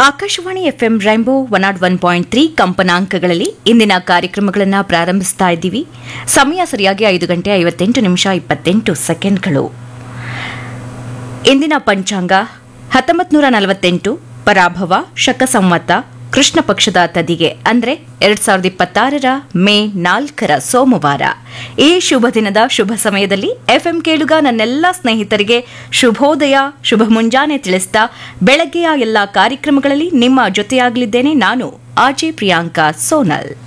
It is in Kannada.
Akashvani FM rainbow one nought one point three ಕಂಪನಾಂಕಗಳಲ್ಲಿ ಇಂದಿನ ಕಾರ್ಯಕ್ರಮಗಳನ್ನು ಪ್ರಾರಂಭಿಸ್ತಾ ಇದ್ದೀವಿ ಸಮಯ ಸರಿಯಾಗಿ ಐದು ಗಂಟೆ ಐವತ್ತೆಂಟು ನಿಮಿಷ ಇಪ್ಪತ್ತೆಂಟು ಸೆಕೆಂಡ್ಗಳು ಇಂದಿನ ಪಂಚಾಂಗ ಹತ್ತೊಂಬತ್ತು ನೂರ ನಲವತ್ತೆಂಟು ಪರಾಭವ ಶಕ ಸಂವತ ಕೃಷ್ಣ ಪಕ್ಷದ ತದಿಗೆ ಅಂದ್ರೆ ಎರಡ್ ಸಾವಿರದ ಇಪ್ಪತ್ತಾರರ ಮೇ ನಾಲ್ಕರ ಸೋಮವಾರ ಈ ಶುಭ ದಿನದ ಶುಭ ಸಮಯದಲ್ಲಿ ಎಫ್ಎಂ ಕೇಳುಗ ನನ್ನೆಲ್ಲ ಸ್ನೇಹಿತರಿಗೆ ಶುಭೋದಯ ಶುಭ ಮುಂಜಾನೆ ತಿಳಿಸ್ತಾ ಬೆಳಗ್ಗೆಯ ಎಲ್ಲ ಕಾರ್ಯಕ್ರಮಗಳಲ್ಲಿ ನಿಮ್ಮ ಜೊತೆಯಾಗಲಿದ್ದೇನೆ ನಾನು ಆಜೆ ಪ್ರಿಯಾಂಕಾ ಸೋನಲ್